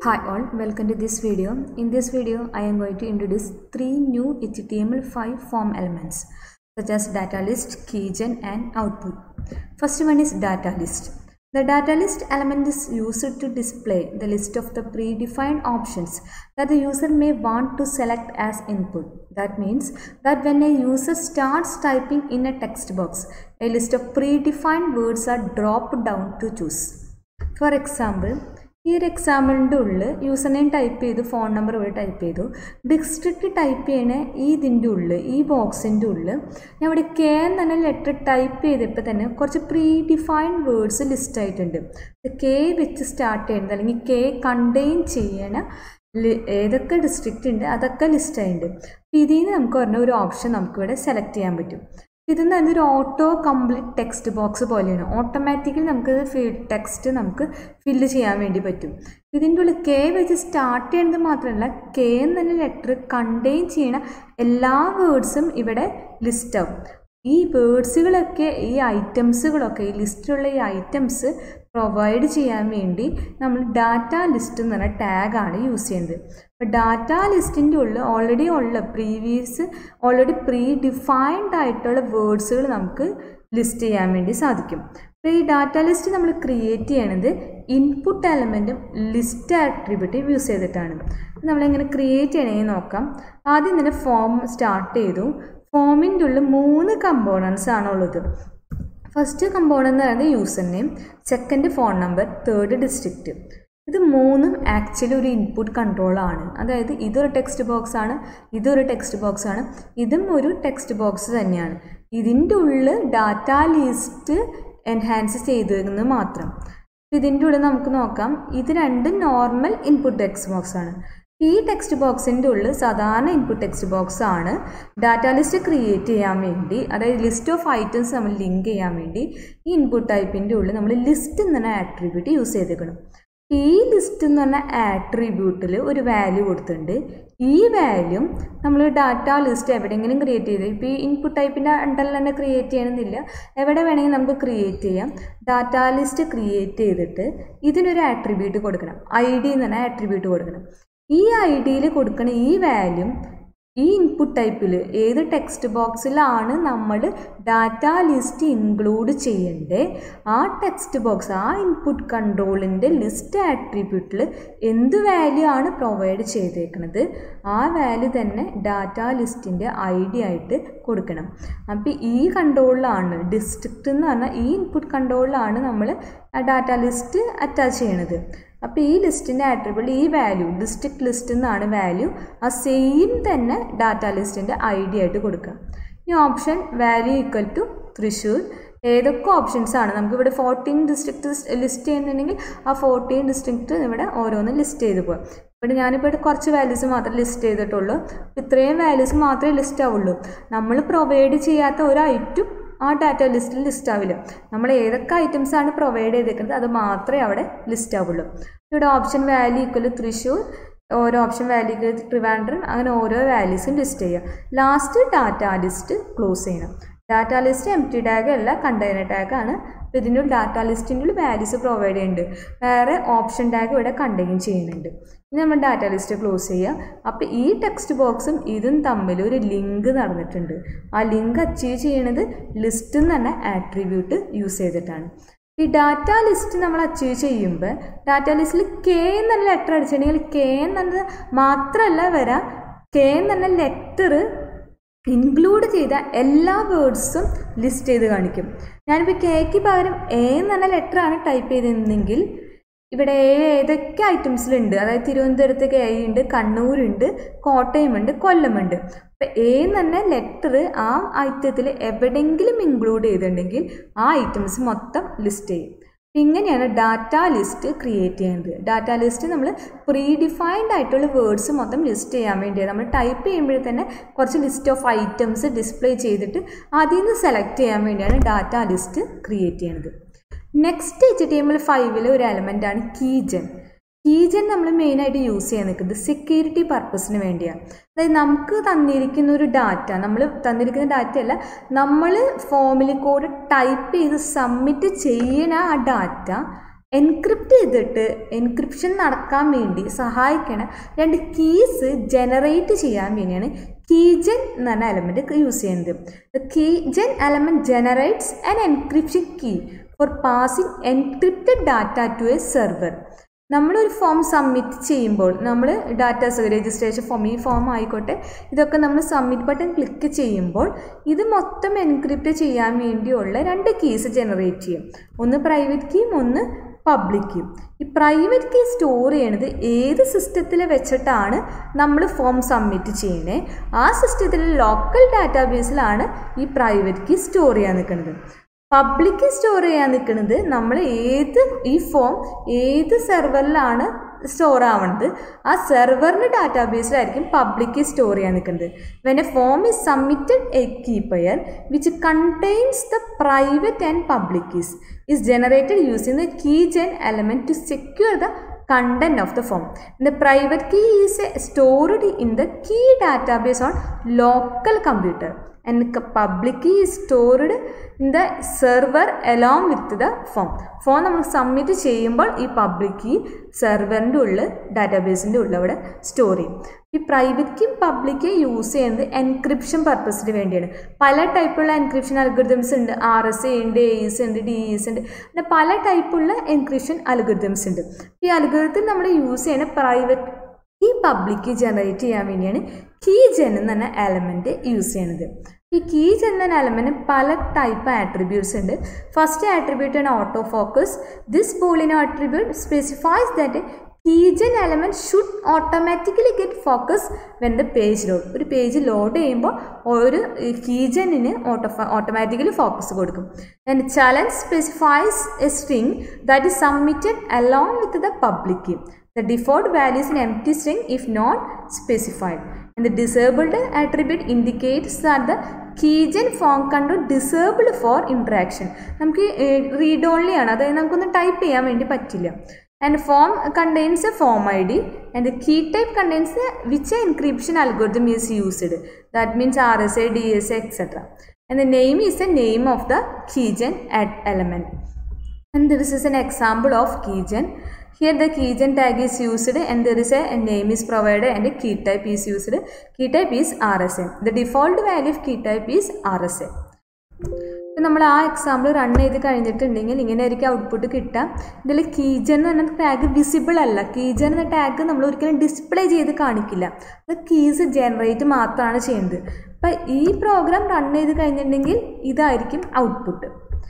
Hi all, welcome to this video. In this video, I am going to introduce three new HTML5 form elements such as data list, keygen and output. First one is data list. The data list element is used to display the list of the predefined options that the user may want to select as input. That means that when a user starts typing in a text box, a list of predefined words are dropped down to choose. For example ഈ ഒരു എക്സാമ്പിളിൻ്റെ ഉള്ളിൽ user name type ചെയ്തു phone number ഇവിടെ type ചെയ്തു district type ചെയ്യണ ഈ ഇതിൻ്റെ ഉള്ളിൽ ഈ ബോക്സിൻ്റെ ഉള്ളിൽ ഞാൻ ഇവിടെ കെ എന്ന് തന്നെ ലെറ്റർ ടൈപ്പ് ചെയ്തപ്പോൾ തന്നെ കുറച്ച് പ്രീ ഡിഫൈൻഡ് വേർഡ്സ് ലിസ്റ്റ് ആയിട്ടുണ്ട് കെ വെച്ച് സ്റ്റാർട്ട് ചെയ്യുന്നത് അല്ലെങ്കിൽ കെ കണ്ടെയ്ൻ ചെയ്യണ ഏതൊക്കെ ഡിസ്ട്രിക്റ്റ് ഉണ്ട് അതൊക്കെ ലിസ്റ്റ് ആയിട്ടുണ്ട് അപ്പോൾ ഇതിൽ നിന്ന് നമുക്ക് പറഞ്ഞ ഒരു ഓപ്ഷൻ നമുക്കിവിടെ സെലക്ട് ചെയ്യാൻ പറ്റും ഇതെന്ന് പറയുന്നത് ഒരു ഓട്ടോ കംപ്ലീറ്റ് ടെക്സ്റ്റ് ബോക്സ് പോലെയാണ് ഓട്ടോമാറ്റിക്കലി നമുക്ക് ടെക്സ്റ്റ് നമുക്ക് ഫില്ല് ചെയ്യാൻ വേണ്ടി പറ്റും ഇതിൻ്റെ ഉള്ളിൽ കെ വെച്ച് സ്റ്റാർട്ട് ചെയ്യുന്നത് മാത്രമല്ല കെ എന്ന ലെറ്റർ കണ്ടെയ്ൻ ചെയ്യണ എല്ലാ വേർഡ്സും ഇവിടെ ലിസ്റ്റ് ആവും ഈ വേർഡ്സുകളൊക്കെ ഈ ഐറ്റംസുകളൊക്കെ ഈ ലിസ്റ്റിലുള്ള ഈ ഐറ്റംസ് പ്രൊവൈഡ് ചെയ്യാൻ വേണ്ടി നമ്മൾ ഡാറ്റ ലിസ്റ്റ് എന്ന് പറഞ്ഞ ടാഗാണ് യൂസ് ചെയ്യുന്നത് അപ്പോൾ ഡാറ്റ ലിസ്റ്റിൻ്റെ ഉള്ളിൽ ഓൾറെഡി ഉള്ള പ്രീവിയസ് ഓൾറെഡി പ്രീ ഡിഫൈൻഡ് ആയിട്ടുള്ള വേർഡ്സുകൾ നമുക്ക് ലിസ്റ്റ് ചെയ്യാൻ വേണ്ടി സാധിക്കും അപ്പോൾ ഈ ഡാറ്റ ലിസ്റ്റ് നമ്മൾ ക്രിയേറ്റ് ചെയ്യണത് ഇൻപുട്ട് എലമെൻറ്റും ലിസ്റ്റ് ആട്രിബ്യൂട്ടും യൂസ് ചെയ്തിട്ടാണ് നമ്മളെങ്ങനെ ക്രിയേറ്റ് ചെയ്യണമെങ്കിൽ നോക്കാം ആദ്യം തന്നെ ഫോം സ്റ്റാർട്ട് ചെയ്തു ഫോമിൻ്റെ ഉള്ളിൽ മൂന്ന് കമ്പോണൻസ് ആണുള്ളത് ഫസ്റ്റ് കമ്പോണൻ്റ് എന്ന് പറയുന്നത് user name second phone number third district ഇത് മൂന്നും ആക്ച്വലി ഒരു ഇൻപുട്ട് കൺട്രോളാണ് അതായത് ഇതൊരു ടെക്സ്റ്റ് ബോക്സ് ആണ് ഇതൊരു ടെക്സ്റ്റ് ബോക്സ് ആണ് ഇതും ഒരു ടെക്സ്റ്റ് ബോക്സ് തന്നെയാണ് ഇതിൻ്റെ ഉള്ളിൽ ഡാറ്റ ലിസ്റ്റ് എൻഹാൻസ് ചെയ്തിരുന്നത് മാത്രം ഇതിൻ്റെ ഉള്ളിൽ നമുക്ക് നോക്കാം ഇത് രണ്ടും നോർമൽ ഇൻപുട്ട് ടെക്സ്റ്റ് ബോക്സ് ആണ് ഈ ടെക്സ്റ്റ് ബോക്സിൻ്റെ ഉള്ളിൽ സാധാരണ ഇൻപുട്ട് ടെക്സ്റ്റ് ബോക്സ് ആണ് ഡാറ്റ ലിസ്റ്റ് ക്രിയേറ്റ് ചെയ്യാൻ വേണ്ടി അതായത് ലിസ്റ്റ് ഓഫ് ഐറ്റംസ് നമ്മൾ ലിങ്ക് ചെയ്യാൻ വേണ്ടി ഈ ഇൻപുട്ട് ടൈപ്പിൻ്റെ ഉള്ളിൽ നമ്മൾ ലിസ്റ്റ് എന്ന് പറഞ്ഞ ആട്രിബ്യൂട്ട് യൂസ് ചെയ്തേക്കണം ഈ ലിസ്റ്റ് എന്ന് പറഞ്ഞ ആട്രിബ്യൂട്ടിൽ ഒരു വാല്യൂ കൊടുത്തിട്ടുണ്ട് ഈ വാല്യൂ നമ്മൾ ഡാറ്റ ലിസ്റ്റ് എവിടെയെങ്കിലും ക്രിയേറ്റ് ചെയ്ത് ഇപ്പോൾ ഈ ഇൻപുട്ട് ടൈപ്പിൻ്റെ അണ്ടറിൽ തന്നെ ക്രിയേറ്റ് ചെയ്യണമെന്നില്ല എവിടെ വേണമെങ്കിൽ നമുക്ക് ക്രിയേറ്റ് ചെയ്യാം ഡാറ്റ ലിസ്റ്റ് ക്രിയേറ്റ് ചെയ്തിട്ട് ഇതിനൊരു ആട്രിബ്യൂട്ട് കൊടുക്കണം ഐ ഡി എന്ന് പറഞ്ഞ ആട്രിബ്യൂട്ട് കൊടുക്കണം ഈ ഐ ഡിയിൽ കൊടുക്കുന്ന ഈ വാല്യൂ ഈ ഇൻപുട്ട് ടൈപ്പിൽ ഏത് ടെക്സ്റ്റ് ബോക്സിലാണ് നമ്മൾ ഡാറ്റ ലിസ്റ്റ് ഇൻക്ലൂഡ് ചെയ്യേണ്ടത് ആ ടെക്സ്റ്റ് ബോക്സ് ആ ഇൻപുട്ട് കൺട്രോളിൻ്റെ ലിസ്റ്റ് ആട്രിബ്യൂട്ടിൽ എന്ത് വാല്യൂ ആണ് പ്രൊവൈഡ് ചെയ്തേക്കുന്നത് ആ വാല്യൂ തന്നെ ഡാറ്റ ലിസ്റ്റിൻ്റെ ഐ ഡി ആയിട്ട് കൊടുക്കണം അപ്പോൾ ഈ കൺട്രോളിലാണ് ഡിസ്ട്രിക്റ്റ് എന്ന് പറഞ്ഞാൽ ഈ ഇൻപുട്ട് കൺട്രോളിലാണ് നമ്മൾ ഡാറ്റ ലിസ്റ്റ് അറ്റാച്ച് ചെയ്യണത് അപ്പോൾ ഈ ലിസ്റ്റിൻ്റെ ആട്രിബ്യൂട്ട് ഈ വാല്യൂ ഡിസ്ട്രിക്ട് ലിസ്റ്റ് എന്നാണ് വാല്യൂ ആ സെയിം തന്നെ ഡാറ്റ ലിസ്റ്റിൻ്റെ ഐ ഡി ആയിട്ട് കൊടുക്കുക ഈ option value equal to Thrissur ഏതൊക്കെ ഓപ്ഷൻസ് ആണ് നമുക്കിവിടെ ഫോർട്ടീൻ ഡിസ്ട്രിക്ട് ലിസ്റ്റ് ചെയ്യുന്നുണ്ടെങ്കിൽ ആ ഫോർട്ടീൻ ഡിസ്ട്രിക്ട് ഇവിടെ ഓരോന്ന് ലിസ്റ്റ് ചെയ്ത് പോകാം ഇവിടെ ഞാനിപ്പോൾ കുറച്ച് വാല്യൂസ് മാത്രമേ ലിസ്റ്റ് ചെയ്തിട്ടുള്ളൂ ഇത്രയും വാല്യൂസ് മാത്രമേ ലിസ്റ്റ് ആവുള്ളൂ നമ്മൾ പ്രൊവൈഡ് ചെയ്യാത്ത ഒരു ഐറ്റും ആ ഡാറ്റ ലിസ്റ്റിൽ ലിസ്റ്റ് ആവില്ല നമ്മൾ ഏതൊക്കെ ഐറ്റംസ് ആണ് പ്രൊവൈഡ് ചെയ്തേക്കുന്നത് അത് മാത്രമേ അവിടെ ലിസ്റ്റ് ആവുള്ളൂ ഇവിടെ ഓപ്ഷൻ വാല്യൂ ഈക്വൽ തൃശ്ശൂർ ഓരോ ഓപ്ഷൻ വാല്യൂ ഈക്വൽ ട്രിവാൻഡ്രം അങ്ങനെ ഓരോ വാല്യൂസും ലിസ്റ്റ് ചെയ്യുക ലാസ്റ്റ് ഡാറ്റ ലിസ്റ്റ് ക്ലോസ് ചെയ്യണം data list M T tag അല്ല കണ്ടെയ്നർ ടാഗ് ആണ് അപ്പോൾ ഇതിൻ്റെ ഡാറ്റ ലിസ്റ്റിൻ്റെ വാല്യൂസ് പ്രൊവൈഡ് ചെയ്യുന്നുണ്ട് വേറെ ഓപ്ഷൻ ടാഗ് ഇവിടെ കണ്ടെയ്ൻ ചെയ്യുന്നുണ്ട് ഇനി നമ്മൾ ഡാറ്റ ലിസ്റ്റ് ക്ലോസ് ചെയ്യുക അപ്പോൾ ഈ ടെക്സ്റ്റ് ബോക്സും ഇതും തമ്മിൽ ഒരു ലിങ്ക് നടന്നിട്ടുണ്ട് ആ ലിങ്ക് അച്ചീവ് ചെയ്യണത് ലിസ്റ്റ് എന്ന് തന്നെ ആട്രിബ്യൂട്ട് യൂസ് ചെയ്തിട്ടാണ് ഈ ഡാറ്റ ലിസ്റ്റ് നമ്മൾ അച്ചീവ് ചെയ്യുമ്പോൾ ഡാറ്റ ലിസ്റ്റിൽ കെ എന്നുള്ള ലെറ്റർ അടിച്ചിട്ടുണ്ടെങ്കിൽ കെ എന്നുള്ളത് മാത്രമല്ല വരാം കെ എന്നുള്ള ലെറ്റർ ഇൻക്ലൂഡ് ചെയ്ത എല്ലാ വേർഡ്സും ലിസ്റ്റ് ചെയ്ത് കാണിക്കും ഞാനിപ്പോൾ കെക്ക് പകരം എ എന്നുള്ള ലെറ്ററാണ് ടൈപ്പ് ചെയ്തിരുന്നെങ്കിൽ ഇവിടെ ഏതൊക്കെ ഐറ്റംസിലുണ്ട് അതായത് തിരുവനന്തപുരത്ത് കെ ഉണ്ട് കണ്ണൂരുണ്ട് കോട്ടയമുണ്ട് കൊല്ലമുണ്ട് അപ്പം എ എന്ന് ലെറ്റർ ആ ഐറ്റത്തിൽ എവിടെയെങ്കിലും ഇൻക്ലൂഡ് ചെയ്തിട്ടുണ്ടെങ്കിൽ ആ ഐറ്റംസ് മൊത്തം ലിസ്റ്റ് ചെയ്യും ഇങ്ങനെയാണ് ഡാറ്റ ലിസ്റ്റ് ക്രിയേറ്റ് ചെയ്യുന്നത് ഡാറ്റ ലിസ്റ്റ് നമ്മൾ പ്രീ ഡിഫൈൻഡ് ആയിട്ടുള്ള വേർഡ്സ് മൊത്തം ലിസ്റ്റ് ചെയ്യാൻ വേണ്ടിയാണ് നമ്മൾ ടൈപ്പ് ചെയ്യുമ്പോഴേ തന്നെ കുറച്ച് ലിസ്റ്റ് ഓഫ് ഐറ്റംസ് ഡിസ്പ്ലേ ചെയ്തിട്ട് അതിൽ നിന്ന് സെലക്ട് ചെയ്യാൻ വേണ്ടിയാണ് ഡാറ്റ ലിസ്റ്റ് ക്രിയേറ്റ് ചെയ്യുന്നത് next H T M L ഫൈവിലെ ഒരു എലമെൻ്റ് ആണ് കീജൻ കീജൻ നമ്മൾ മെയിനായിട്ട് യൂസ് ചെയ്യാൻ നിൽക്കുന്നത് സെക്യൂരിറ്റി പർപ്പസിന് വേണ്ടിയാണ് അതായത് നമുക്ക് തന്നിരിക്കുന്ന ഒരു ഡാറ്റ നമ്മൾ തന്നിരിക്കുന്ന ഡാറ്റ അല്ല നമ്മൾ ഫോമിൽ കൂടെ ടൈപ്പ് ചെയ്ത് സബ്മിറ്റ് ചെയ്യണ ആ ഡാറ്റ എൻക്രിപ്റ്റ് ചെയ്തിട്ട് എൻക്രിപ്ഷൻ നടക്കാൻ വേണ്ടി സഹായിക്കണ രണ്ട് കീസ് ജനറേറ്റ് ചെയ്യാൻ വേണ്ടിയാണ് കീജൻ എന്ന് പറഞ്ഞ എലമെൻറ്റ് യൂസ് ചെയ്യുന്നത് keygen element generates an encryption key for passing encrypted data to a server നമ്മളൊരു ഫോം സബ്മിറ്റ് ചെയ്യുമ്പോൾ നമ്മൾ ഡാറ്റാസ് രജിസ്ട്രേഷൻ ഫോം ഈ ഫോം ആയിക്കോട്ടെ ഇതൊക്കെ നമ്മൾ സബ്മിറ്റ് ബട്ടൺ ക്ലിക്ക് ചെയ്യുമ്പോൾ ഇത് മൊത്തം എൻക്രിപ്റ്റ് ചെയ്യാൻ വേണ്ടിയുള്ള രണ്ട് കീസ് ജനറേറ്റ് ചെയ്യും ഒന്ന് പ്രൈവറ്റ് കീയും ഒന്ന് പബ്ലിക് കീ ഈ പ്രൈവറ്റ് കീ സ്റ്റോർ ചെയ്യണത് ഏത് സിസ്റ്റത്തിൽ വെച്ചിട്ടാണ് നമ്മൾ ഫോം സബ്മിറ്റ് ചെയ്യണേ ആ സിസ്റ്റത്തിലെ ലോക്കൽ ഡാറ്റാബേസിലാണ് ഈ പ്രൈവറ്റ് കീ സ്റ്റോർ ചെയ്യാൻ നിൽക്കുന്നത് പബ്ലിക് സ്റ്റോർ ചെയ്യാൻ നിൽക്കുന്നത് നമ്മൾ ഏത് ഈ ഫോം ഏത് സെർവറിലാണ് സ്റ്റോർ ആവുന്നത് ആ സെർവറിൻ്റെ ഡാറ്റാബേസിലായിരിക്കും പബ്ലിക് സ്റ്റോർ ചെയ്യാൻ നിൽക്കുന്നത് when a form is submitted a key pair which contains the private and public keys is generated using the keygen element to secure the content of the form. The private key is uh, stored in the key database on local computer and the public key is stored in the server along with the form. Form നമ്മൾ submit ചെയ്യുമ്പോൾ ഈ public key സെർവറിൻ്റെ ഉള്ളിൽ ഡാറ്റാബേസിൻ്റെ ഉള്ളിൽ അവിടെ store ചെയ്യും ഈ private key public key use ചെയ്യുന്നത് encryption പർപ്പസിന് വേണ്ടിയാണ് പല ടൈപ്പുള്ള എൻക്രിപ്ഷൻ അൽഗോരിതംസ് ഉണ്ട് ആർ എസ് എ ഉണ്ട് എ എസ് ഉണ്ട് ഡി എസ് ഉണ്ട് അങ്ങനെ പല ടൈപ്പുള്ള എൻക്രിപ്ഷൻ അൽഗോരിതംസ് ഉണ്ട് ഈ അൽഗോരിതം നമ്മൾ യൂസ് ചെയ്യുന്ന പ്രൈവറ്റ് ഈ പബ്ലിക് ജനറേറ്റ് ചെയ്യാൻ വേണ്ടിയാണ് കീ ജെൻ എന്ന് പറഞ്ഞ എലമെൻറ്റ് യൂസ് ചെയ്യണത് ഈ കീ ജെൻ എന്ന എലമെൻറ്റ് പല ടൈപ്പ് ആട്രിബ്യൂട്ട്സ് ഉണ്ട് ഫസ്റ്റ് ആട്രിബ്യൂട്ട് ആണ് auto focus this Boolean attribute specifies that keygen element should automatically get focus when the page load ഒരു പേജ് ലോഡ് ചെയ്യുമ്പോൾ ഒരു കീജനിന് ഓട്ടോ ഓട്ടോമാറ്റിക്കലി ഫോക്കസ് കൊടുക്കും and challenge specifies a string that is submitted along with the public key The default value is an empty string if not specified. And the disabled attribute indicates that the keygen form control disabled for interaction. നമുക്ക് read only ആണ് അതായത് നമുക്കൊന്ന് type ചെയ്യാൻ വേണ്ടി പറ്റില്ല and form contains a form I D and the key type contains which encryption algorithm is used that means R S A D S A etcetera and the name is a name of the keygen element and this is an example of keygen here the keygen tag is used and there is a, a name is provided and a key type is used key type is rsa the default value of key type is rsa നമ്മൾ ആ example run ചെയ്ത് കഴിഞ്ഞിട്ടുണ്ടെങ്കിൽ ഇങ്ങനെ ആയിരിക്കും output കിട്ടുക ഇതിൽ കീജൻ എന്ന് പറഞ്ഞ ടാഗ് വിസിബിൾ അല്ല കീജൻ എന്ന ടാഗ് നമ്മൾ ഒരിക്കലും ഡിസ്പ്ലേ ചെയ്ത് കാണിക്കില്ല അത് കീസ് ജനറേറ്റ് മാത്രമാണ് ചെയ്യുന്നത് അപ്പം ഈ പ്രോഗ്രാം റൺ ചെയ്ത് കഴിഞ്ഞിട്ടുണ്ടെങ്കിൽ ഇതായിരിക്കും output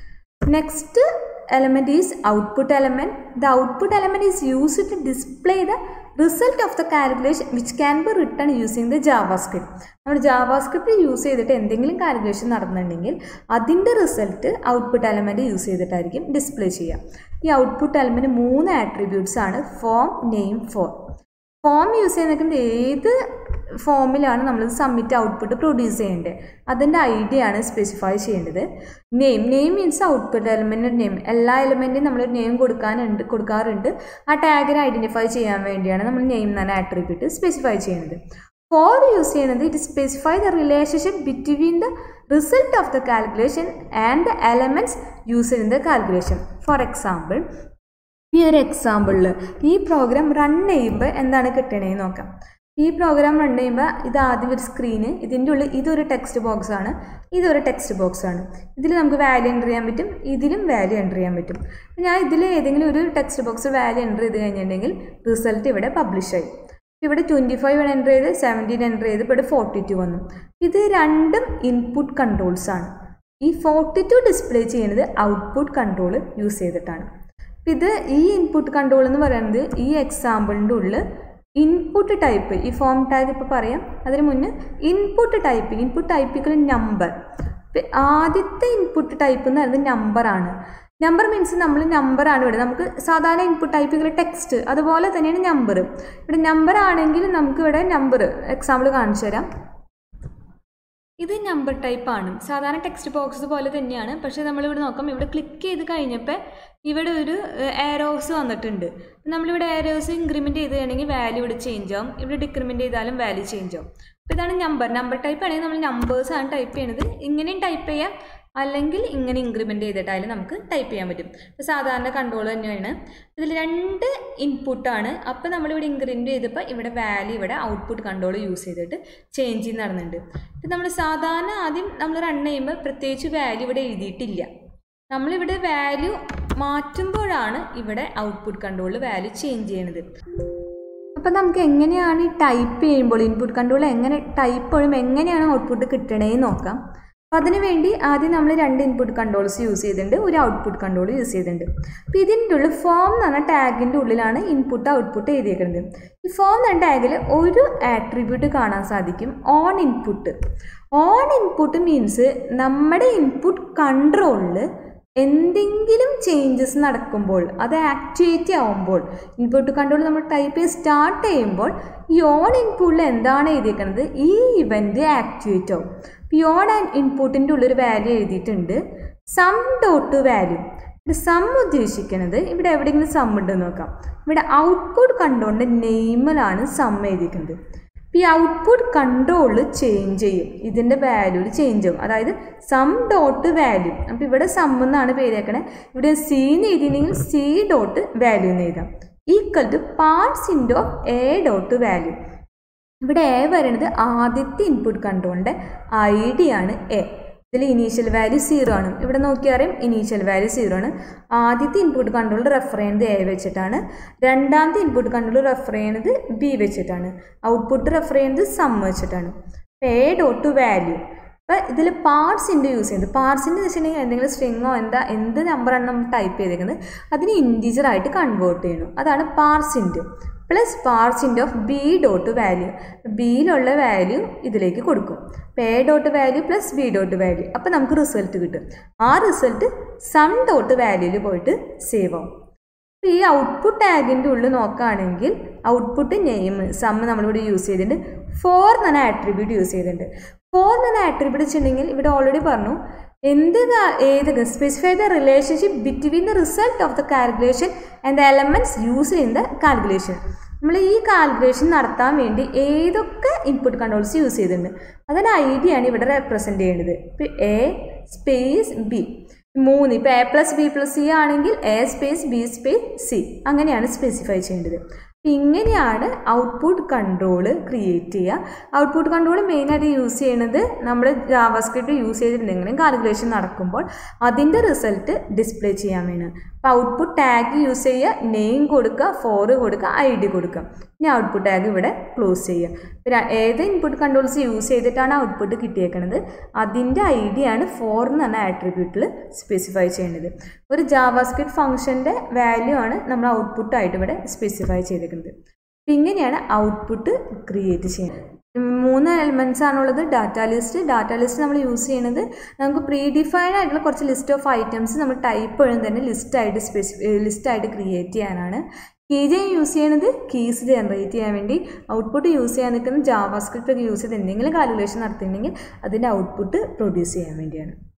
next element is output element the output element is used to display the result of the calculation which can be written using the javascript നമ്മൾ ജാവാസ്ക്രിപ്റ്റ് യൂസ് ചെയ്തിട്ട് എന്തെങ്കിലും കാൽക്കുലേഷൻ നടന്നിട്ടുണ്ടെങ്കിൽ അതിൻ്റെ റിസൾട്ട് ഔട്ട്പുട്ട് എലമെൻറ്റ് യൂസ് ചെയ്തിട്ടായിരിക്കും display ചെയ്യുക ഈ output element മൂന്ന് attributes ആണ് form name form form use ചെയ്യുന്നത് ഏത് ഫോമിലാണ് നമ്മൾ സബ്മിറ്റ് ഔട്ട്പുട്ട് പ്രൊഡ്യൂസ് ചെയ്യേണ്ടത് അതിൻ്റെ ഐഡിയ ആണ് സ്പെസിഫൈ ചെയ്യേണ്ടത് name name means output element name എല്ലാ എലമെൻറ്റിനും നമ്മൾ നെയിം കൊടുക്കാനുണ്ട് കൊടുക്കാറുണ്ട് ആ ടാഗിനെ ഐഡൻറ്റിഫൈ ചെയ്യാൻ വേണ്ടിയാണ് നമ്മൾ നെയിം എന്ന ആട്രിബ്യൂട്ട് സ്പെസിഫൈ ചെയ്യുന്നത് ഫോർ യൂസ് ചെയ്യുന്നത് it specify the relationship between the result of the calculation and the elements use in the calculation for example ഈ ഒരു എക്സാമ്പിളിൽ ഈ പ്രോഗ്രാം റൺ ചെയ്യുമ്പോൾ എന്താണ് കിട്ടണേന്ന് നോക്കാം ഈ പ്രോഗ്രാം റൺ ചെയ്യുമ്പോൾ ഇത് ആദ്യം ഒരു സ്ക്രീന് ഇതിൻ്റെ ഉള്ളിൽ ഇതൊരു ടെക്സ്റ്റ് ബോക്സ് ആണ് ഇതൊരു ടെക്സ്റ്റ് ബോക്സ് ആണ് ഇതിൽ നമുക്ക് വാല്യൂ എൻ്റർ ചെയ്യാൻ പറ്റും ഇതിലും വാല്യൂ എൻ്റർ ചെയ്യാൻ പറ്റും ഞാൻ ഇതിൽ ഏതെങ്കിലും ഒരു ടെക്സ്റ്റ് ബോക്സ് വാല്യൂ എൻ്റർ ചെയ്ത് കഴിഞ്ഞിട്ടുണ്ടെങ്കിൽ റിസൾട്ട് ഇവിടെ പബ്ലിഷ് ആയി ഇവിടെ ട്വൻറ്റി ഫൈവ് ആണ് എൻ്റർ ചെയ്ത് സെവൻറ്റീൻ എൻ്റർ ചെയ്ത് ഇവിടെ ഫോർട്ടി ടു വന്നു ഇത് രണ്ടും ഇൻപുട്ട് കൺട്രോൾസ് ആണ് ഈ ഫോർട്ടി ടു ഡിസ്പ്ലേ ചെയ്യുന്നത് ഔട്ട്പുട്ട് കൺട്രോൾ യൂസ് ചെയ്തിട്ടാണ് ഇത് ഈ ഇൻപുട്ട് കൺട്രോൾ എന്ന് പറയുന്നത് ഈ എക്സാമ്പിളിൻ്റെ ഉള്ളിൽ ഇൻപുട്ട് ടൈപ്പ് ഈ ഫോം ടാഗ് ഇപ്പോൾ പറയാം അതിന് മുന്നേ input type input type equal number ആദ്യത്തെ ഇൻപുട്ട് ടൈപ്പ് എന്ന് പറയുന്നത് നമ്പറാണ് നമ്പർ മീൻസ് നമ്മൾ നമ്പറാണ് ഇവിടെ നമുക്ക് സാധാരണ ഇൻപുട്ട് ടൈപ്പിക്കൽ ടെക്സ്റ്റ് അതുപോലെ തന്നെയാണ് നമ്പർ ഇവിടെ നമ്പർ ആണെങ്കിൽ നമുക്ക് ഇവിടെ നമ്പർ എക്സാമ്പിൾ കാണിച്ചു തരാം ഇത് നമ്പർ ടൈപ്പ് ആണ് സാധാരണ ടെക്സ്റ്റ് ബോക്സ് പോലെ തന്നെയാണ് പക്ഷേ നമ്മളിവിടെ നോക്കാം ഇവിടെ ക്ലിക്ക് ചെയ്ത് കഴിഞ്ഞപ്പോൾ ഇവിടെ ഒരു എയറോസ് വന്നിട്ടുണ്ട് നമ്മളിവിടെ എയറോസ് ഇൻക്രിമെൻറ്റ് ചെയ്ത് കഴിഞ്ഞെങ്കിൽ വാല്യൂ ഇവിടെ ചേഞ്ച് ആവും ഇവിടെ ഡിക്രിമെൻറ്റ് ചെയ്താലും വാല്യൂ ചേഞ്ച് ആവും അപ്പോൾ ഇതാണ് നമ്പർ നമ്പർ ടൈപ്പ് ആണെങ്കിൽ നമ്മൾ നമ്പേഴ്സ് ആണ് ടൈപ്പ് ചെയ്യണത് ഇങ്ങനെയും ടൈപ്പ് ചെയ്യാം അല്ലെങ്കിൽ ഇങ്ങനെ ഇൻക്രിമെൻ്റ് ചെയ്തിട്ടായാലും നമുക്ക് ടൈപ്പ് ചെയ്യാൻ പറ്റും ഇപ്പോൾ സാധാരണ കൺട്രോൾ തന്നെയാണ് ഇതിൽ രണ്ട് ഇൻപുട്ടാണ് അപ്പോൾ നമ്മളിവിടെ ഇൻക്രിമെൻ്റ് ചെയ്തപ്പോൾ ഇവിടെ വാല്യൂ ഇവിടെ ഔട്ട്പുട്ട് കൺട്രോൾ യൂസ് ചെയ്തിട്ട് ചേഞ്ച് ചെയ്ത് നടന്നുണ്ട് ഇത് നമ്മൾ സാധാരണ ആദ്യം നമ്മൾ റൺ ചെയ്യുമ്പോൾ പ്രത്യേകിച്ച് വാല്യൂ ഇവിടെ എഴുതിയിട്ടില്ല നമ്മളിവിടെ വാല്യൂ മാറ്റുമ്പോഴാണ് ഇവിടെ ഔട്ട്പുട്ട് കൺട്രോളിൽ വാല്യൂ ചേഞ്ച് ചെയ്യണത് അപ്പം നമുക്ക് എങ്ങനെയാണ് ഈ ടൈപ്പ് ചെയ്യുമ്പോൾ ഇൻപുട്ട് കൺട്രോൾ എങ്ങനെ ടൈപ്പ് ചെയ്യുമ്പോൾ എങ്ങനെയാണ് ഔട്ട്പുട്ട് കിട്ടണേന്ന് നോക്കാം അപ്പോൾ അതിന് വേണ്ടി ആദ്യം നമ്മൾ രണ്ട് ഇൻപുട്ട് കൺട്രോൾസ് യൂസ് ചെയ്തിട്ടുണ്ട് ഒരു ഔട്ട്പുട്ട് കൺട്രോൾ യൂസ് ചെയ്തിട്ടുണ്ട് അപ്പോൾ ഇതിൻ്റെ ഉള്ളിൽ ഫോം എന്ന് പറഞ്ഞ ടാഗിൻ്റെ ഉള്ളിലാണ് ഇൻപുട്ട് ഔട്ട്പുട്ട് എഴുതിയേക്കുന്നത് ഈ ഫോം എന്ന ടാഗിൽ ഒരു ആട്രിബ്യൂട്ട് കാണാൻ സാധിക്കും on input on input means നമ്മുടെ ഇൻപുട്ട് കൺട്രോളിൽ എന്തെങ്കിലും ചേഞ്ചസ് നടക്കുമ്പോൾ അത് ആക്ടിവേറ്റ് ആവുമ്പോൾ ഇൻപുട്ട് കൺട്രോൾ നമ്മൾ ടൈപ്പ് ചെയ്ത് സ്റ്റാർട്ട് ചെയ്യുമ്പോൾ ഈ ഓൺ ഇൻപുട്ടിൽ എന്താണ് എഴുതിയിരിക്കുന്നത് ഈ ഇവൻ്റ് ആക്ടിവേറ്റ് ആവും ഈ ഓൺ ആൻഡ് ഇൻപുട്ടിൻ്റെ ഉള്ളൊരു വാല്യൂ എഴുതിയിട്ടുണ്ട് സം ഡോട്ട് വാല്യൂ ഇവിടെ സം ഉദ്ദേശിക്കുന്നത് ഇവിടെ എവിടെയെങ്കിലും സം ഉണ്ടെന്ന് നോക്കാം ഇവിടെ ഔട്ട്പുട്ട് കൺട്രോളിൻ്റെ നെയിമിലാണ് സം എഴുതിയിരിക്കുന്നത് ഈ ഔട്ട്പുട്ട് കൺട്രോൾ ചേഞ്ച് ചെയ്യും ഇതിൻ്റെ വാല്യൂയിൽ ചേഞ്ച് ആവും അതായത് സം ഡോട്ട് വാല്യൂ അപ്പോൾ ഇവിടെ സം എന്നാണ് പേരേക്കണേ ഇവിടെ സി എന്ന് എഴുതിയിട്ടുണ്ടെങ്കിൽ സി ഡോട്ട് വാല്യൂ എന്ന് എഴുതാം equal to parseInt of A dot value ഇവിടെ എ വരുന്നത് ആദ്യത്തെ ഇൻപുട്ട് കൺട്രോളിൻ്റെ ഐ ഡി ആണ് എ ഇതിൽ ഇനീഷ്യൽ വാല്യൂ സീറോ ആണ് ഇവിടെ നോക്കിയാൽ അറിയാം ഇനീഷ്യൽ വാല്യൂ സീറോ ആണ് ആദ്യത്തെ ഇൻപുട്ട് കൺട്രോൾ റെഫർ ചെയ്യുന്നത് എ വെച്ചിട്ടാണ് രണ്ടാമത്തെ ഇൻപുട്ട് കൺട്രോൾ റെഫർ ചെയ്യുന്നത് ബി വെച്ചിട്ടാണ് ഔട്ട്പുട്ട് റെഫർ ചെയ്യുന്നത് സം വെച്ചിട്ടാണ് എ ഡോട്ട് വാല്യൂ അപ്പോൾ ഇതിൽ പാർട്സ് ഇൻഡ് യൂസ് ചെയ്യുന്നത് പാർട്സിൻ്റെ വെച്ചിട്ടുണ്ടെങ്കിൽ എന്തെങ്കിലും സ്ട്രിങ്ങോ എന്താ എന്ത് നമ്പറാണ് നമ്മൾ ടൈപ്പ് ചെയ്തേക്കുന്നത് അതിന് ഇൻറ്റീജർ ആയിട്ട് കൺവേർട്ട് ചെയ്യണം അതാണ് parseInt plus parseInt of B dot value ബിയിലുള്ള വാല്യൂ ഇതിലേക്ക് കൊടുക്കും പേ dot value plus B dot value അപ്പോൾ നമുക്ക് റിസൾട്ട് കിട്ടും ആ റിസൾട്ട് സം ഡോട്ട് വാല്യൂവിൽ പോയിട്ട് സേവ് ആവും അപ്പോൾ ഈ ഔട്ട്പുട്ട് ടാഗിൻ്റെ ഉള്ളിൽ നോക്കുകയാണെങ്കിൽ ഔട്ട്പുട്ട് നെയിം സം നമ്മളിവിടെ യൂസ് ചെയ്തിട്ടുണ്ട് ഫോർ എന്ന ആട്രിബ്യൂട്ട് യൂസ് ചെയ്തിട്ടുണ്ട് ഫോർ എന്ന ആട്രിബ്യൂട്ട് വെച്ചിട്ടുണ്ടെങ്കിൽ ഇവിടെ ഓൾറെഡി പറഞ്ഞു എന്ത് ഏത് specify the relationship between the result of the calculation and the elements use in the calculation നമ്മൾ ഈ കാൽക്കുലേഷൻ നടത്താൻ വേണ്ടി ഏതൊക്കെ ഇൻപുട്ട് കൺട്രോൾസ് യൂസ് ചെയ്തിട്ടുണ്ട് അതിന് ഐ ഡി ആണ് ഇവിടെ റെപ്രസെൻറ്റ് ചെയ്യേണ്ടത് ഇപ്പോൾ എ സ്പേസ് ബി മൂന്ന് ഇപ്പോൾ A plus B plus C ആണെങ്കിൽ A space B space C അങ്ങനെയാണ് സ്പെസിഫൈ ചെയ്യേണ്ടത് ഇങ്ങനെയാണ് ഔട്ട്പുട്ട് കൺട്രോൾ ക്രിയേറ്റ് ചെയ്യുക ഔട്ട്പുട്ട് കൺട്രോൾ മെയിനായിട്ട് യൂസ് ചെയ്യുന്നത് നമ്മൾ ജാവാസ്ക്രിപ്റ്റ് യൂസ് ചെയ്തിട്ടുണ്ടെങ്കിലും കാൽക്കുലേഷൻ നടക്കുമ്പോൾ അതിൻ്റെ റിസൾട്ട് ഡിസ്പ്ലേ ചെയ്യാൻ വേണം അപ്പോൾ ഔട്ട്പുട്ട് ടാഗ് യൂസ് ചെയ്യുക നെയിം കൊടുക്കുക ഫോറ് കൊടുക്കുക ഐ ഡി കൊടുക്കുക ഇനി ഔട്ട്പുട്ട് ടാഗ് ഇവിടെ ക്ലോസ് ചെയ്യുക പിന്നെ ഏത് ഇൻപുട്ട് കൺട്രോൾസ് യൂസ് ചെയ്തിട്ടാണ് ഔട്ട്പുട്ട് കിട്ടിയേക്കുന്നത് അതിൻ്റെ ഐ ഡി ആണ് ഫോർ എന്ന് പറഞ്ഞ ആട്രിബ്യൂട്ടിൽ സ്പെസിഫൈ ചെയ്യേണ്ടത് ഒരു ജാവാസ്ക്രിപ്റ്റ് ഫംഗ്ഷൻ്റെ വാല്യൂ ആണ് നമ്മൾ ഔട്ട്പുട്ടായിട്ട് ഇവിടെ സ്പെസിഫൈ ചെയ്തേക്കുന്നത് ഇങ്ങനെയാണ് ഔട്ട്പുട്ട് ക്രിയേറ്റ് ചെയ്യുന്നത് മൂന്ന് എലിമെൻറ്റ്സ് ആണുള്ളത് ഡാറ്റ ലിസ്റ്റ് ഡാറ്റ ലിസ്റ്റ് നമ്മൾ യൂസ് ചെയ്യുന്നത് നമുക്ക് പ്രീ ഡിഫൈൻഡ് ആയിട്ടുള്ള കുറച്ച് ലിസ്റ്റ് ഓഫ് ഐറ്റംസ് നമ്മൾ ടൈപ്പ് എഴുതും തന്നെ ലിസ്റ്റായിട്ട് സ്പെസിഫി ലിസ്റ്റായിട്ട് ക്രിയേറ്റ് ചെയ്യാനാണ് കീജയും യൂസ് ചെയ്യണത് കീസ് ജനറേറ്റ് ചെയ്യാൻ വേണ്ടി ഔട്ട്പുട്ട് യൂസ് ചെയ്യാൻ നിൽക്കുന്ന ജാവാസ്ക്രിപ്റ്റ് ഒക്കെ യൂസ് ചെയ്ത് എന്തെങ്കിലും കാൽക്കുലേഷൻ നടത്തിയിട്ടുണ്ടെങ്കിൽ അതിൻ്റെ ഔട്ട്പുട്ട് പ്രൊഡ്യൂസ് ചെയ്യാൻ വേണ്ടിയാണ്